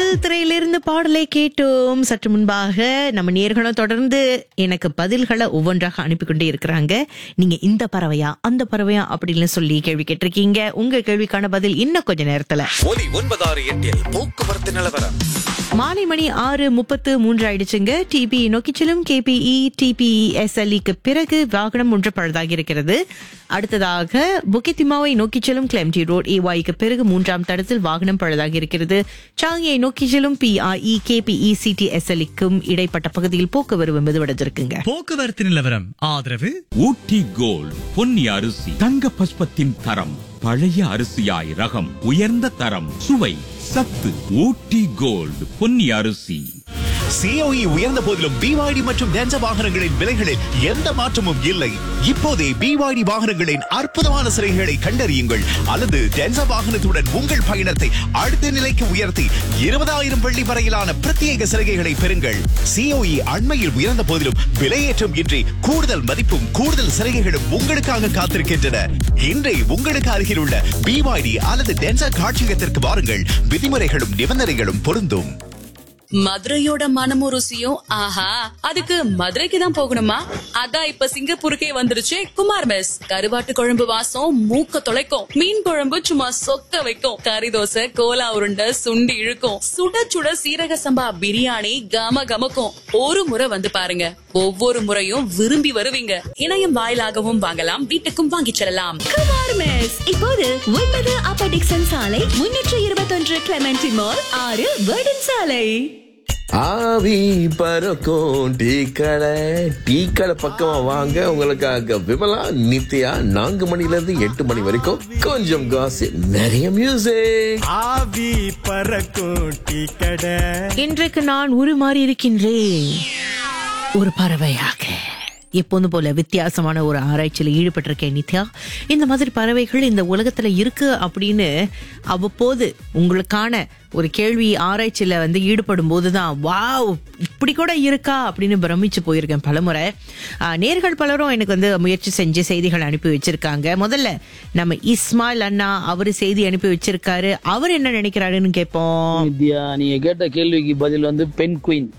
பதில் திரையிலிருந்து பாடலை கேட்டோம் சற்று முன்பாக நம்ம நேர்களும் தொடர்ந்து எனக்கு பதில்களை ஒவ்வொன்றாக அனுப்பி கொண்டே இருக்கிறாங்க நீங்க இந்த பறவையா அந்த பறவையா அப்படின்னு சொல்லி கேள்வி கேட்டிருக்கீங்க உங்க கேள்விக்கான பதில் இன்னும் கொஞ்ச நேரத்துல ஒலி ஒன்பதாறு எட்டில் போக்குவரத்து நிலவரம் மாலை மணி ஆறு முப்பத்து மூன்று ஆயிடுச்சுங்க டிபி நோக்கி செல்லும் கேபிஇ டிபிஇஎஸ்எல்இக்கு பிறகு வாகனம் ஒன்று பழுதாகி இருக்கிறது அடுத்ததாக புக்கித்திமாவை நோக்கி செல்லும் கிளெம்டி ரோட் ஏவாய்க்கு பிறகு மூன்றாம் தடத்தில் வாகனம் பழுதாகி இருக்கிறது சாங்கியை நோக்கி செல்லும் பிஆஇ கேபிஇ சிடிஎஸ்எல்இக்கும் இடைப்பட்ட பகுதியில் போக்குவரவு மெதுவடைஞ்சிருக்குங்க போக்குவரத்து நிலவரம் ஆதரவு ஊட்டி கோல்ட் பொன்னி அரிசி தங்க பஸ்பத்தின் தரம் பழைய அரிசியாய் ரகம் உயர்ந்த தரம் சுவை சத்து ஊட்டி கோல்ட் பொன்னி அரிசி சிஓஇ உயர்ந்த போதிலும் பிவாய்டி மற்றும் டென்ச வாகனங்களின் விலைகளில் எந்த மாற்றமும் இல்லை இப்போதே பிவாய்டி வாகனங்களின் அற்புதமான சிறைகளை கண்டறியுங்கள் அல்லது டென்ச வாகனத்துடன் உங்கள் பயணத்தை அடுத்த நிலைக்கு உயர்த்தி இருபதாயிரம் வெள்ளி வரையிலான பிரத்யேக சலுகைகளை பெறுங்கள் சிஓஇ அண்மையில் உயர்ந்த போதிலும் விலையேற்றம் இன்றி கூடுதல் மதிப்பும் கூடுதல் சலுகைகளும் உங்களுக்காக காத்திருக்கின்றன இன்றே உங்களுக்கு அருகில் உள்ள பிவாய்டி அல்லது டென்சா காட்சியகத்திற்கு வாருங்கள் விதிமுறைகளும் நிபந்தனைகளும் பொருந்தும் மதுரையோட மனமும் ருசியும் ஆஹா அதுக்கு மதுரைக்கு தான் போகணுமா அதான் இப்ப சிங்கப்பூருக்கே வந்துருச்சு குமார் மெஸ் கருவாட்டு குழம்பு வாசம் மூக்க தொலைக்கும் மீன் குழம்பு சும்மா சொக்க வைக்கும் கறி தோசை கோலா உருண்டை சுண்டி இழுக்கும் சுட சுட சீரக சம்பா பிரியாணி கம கமக்கும் ஒரு முறை வந்து பாருங்க ஒவ்வொரு முறையும் விரும்பி வருவீங்க இணையம் வாயிலாகவும் வாங்கலாம் வீட்டுக்கும் வாங்கிச் செல்லலாம் குமார் மெஸ் இப்போது ஒன்பது அப்பர் டிக்சன் சாலை முன்னூற்று இருபத்தொன்று கிளமெண்டி மால் ஆறு வேர்டன் சாலை ஆவி பறக்கும் டீ கடை டீ கடை பக்கமா வாங்க உங்களுக்காக விமலா நித்யா நான்கு மணில இருந்து எட்டு மணி வரைக்கும் கொஞ்சம் காசு நிறைய மியூசிக் ஆவி பறக்கும் டீ கடை இன்றைக்கு நான் உருமாறி இருக்கின்றேன் ஒரு பறவையாக எப்போது போல வித்தியாசமான ஒரு ஆராய்ச்சியில் ஈடுபட்டிருக்கேன் நித்யா இந்த மாதிரி பறவைகள் இந்த உலகத்துல இருக்கு அப்படின்னு அவ்வப்போது உங்களுக்கான ஒரு கேள்வி ஆராய்ச்சியில வந்து ஈடுபடும் போதுதான் வாவ் இப்படி கூட இருக்கா அப்படின்னு பிரமிச்சு போயிருக்கேன் பலமுறை ஆஹ், நேர்கள் பலரும் எனக்கு வந்து முயற்சி செஞ்சு செய்திகள் அனுப்பி வச்சிருக்காங்க முதல்ல நம்ம இஸ்மாயில் அண்ணா அவரு செய்தி அனுப்பி வச்சிருக்காரு அவர் என்ன நினைக்கிறாருன்னு கேட்போம் வித்யா நீங்க கேட்ட கேள்விக்கு பதில் வந்து பெண் குயின்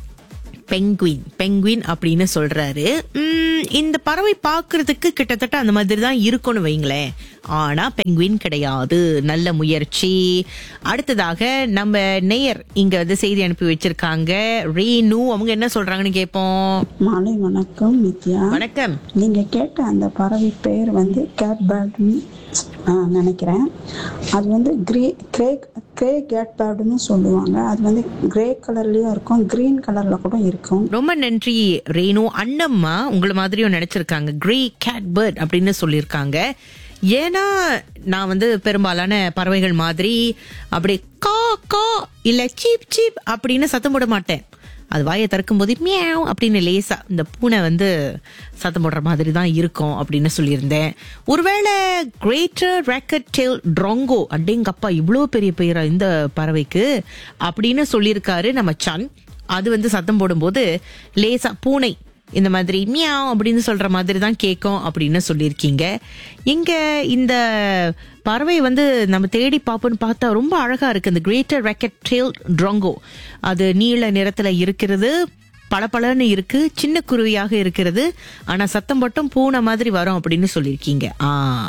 பெங்குயின் பெங்குயின் அப்படின்னு சொல்றாரு உம், இந்த பறவை பார்க்கிறதுக்கு கிட்டத்தட்ட அந்த மாதிரி தான் இருக்கும்னு வைங்களேன் ஆனா பெங்குயின் கிடையாது நல்ல முயற்சி அடுத்ததாக நம்ம நேயர் இங்க வந்து செய்தி அனுப்பி வச்சிருக்காங்க ரேனு அவங்க என்ன சொல்றாங்கன்னு கேட்போம் மாலை வணக்கம் நித்யா வணக்கம் நீங்க கேட்ட அந்த பறவை பெயர் வந்து கேட் பேர்டுன்னு நினைக்கிறேன் அது வந்து கிரே கிரே கிரே கேட் பேர்டுன்னு சொல்லுவாங்க அது வந்து கிரே கலர்லயும் இருக்கும் கிரீன் கலர்ல கூட இருக்கும் ரொம்ப நன்றி ரேணு அண்ணம்மா உங்களை மாதிரியும் நினைச்சிருக்காங்க கிரே கேட் பேர்ட் அப்படின்னு சொல்லியிருக்காங்க ஏன்னா நான் வந்து பெரும்பாலான பறவைகள் மாதிரி அப்படி கா கா இல்ல சீப் சீப் அப்படின்னு சத்தம் போட மாட்டேன் அது வாயை திறக்கும் போது மியாவ் அப்படின்னு லேசா இந்த பூனை வந்து சத்தம் போடுற மாதிரி தான் இருக்கும் அப்படின்னு சொல்லியிருந்தேன் ஒருவேளை கிரேட்டர் ரேக்கட் டெயில் ட்ராங்கோ அடேங்கப்பா இவ்வளோ பெரிய பெயரா இந்த பறவைக்கு அப்படின்னு சொல்லியிருக்காரு நம்ம சன் அது வந்து சத்தம் போடும்போது லேசா பூனை இந்த மாதிரி மியாவ் அப்படின்னு சொல்ற மாதிரி தான் கேட்கும் அப்படின்னு சொல்லியிருக்கீங்க இங்க இந்த பறவை வந்து நம்ம தேடி பார்ப்போம்னு பார்த்தா ரொம்ப அழகா இருக்கு இந்த கிரேட்டர் ரெக்கட் டெயில் ட்ராங்கோ அது நீல நிறத்துல இருக்கிறது பளபளன்னு இருக்கு சின்ன குருவியாக இருக்கிறது ஆனா சத்தம் மட்டும் பூனை மாதிரி வரும் அப்படின்னு சொல்லியிருக்கீங்க ஆ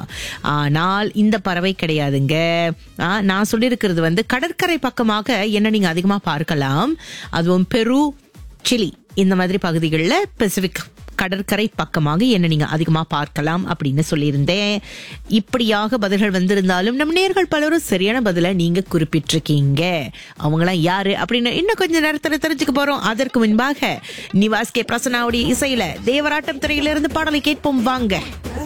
ஆனால் இந்த பறவை கிடையாதுங்க ஆ, நான் சொல்லியிருக்கிறது வந்து கடற்கரை பக்கமாக என்ன நீங்க அதிகமா பார்க்கலாம் அதுவும் பெரு சிலி இந்த மாதிரி பகுதிகளில் பசிபிக் கடற்கரை பக்கமாக என்ன நீங்க அதிகமா பார்க்கலாம் அப்படின்னு சொல்லியிருந்தேன் இப்படியாக பதில்கள் வந்திருந்தாலும் நம் நேர்கள் பலரும் சரியான பதில நீங்க குறிப்பிட்டிருக்கீங்க அவங்களாம் யாரு அப்படின்னு இன்னும் கொஞ்ச நேரத்துல தெரிஞ்சுக்க போறோம் அதற்கு முன்பாக நிவாஸ் கே பிரசனாவுடைய இசையில தேவராட்டம் திரையிலிருந்து பாடலை கேட்போம் வாங்க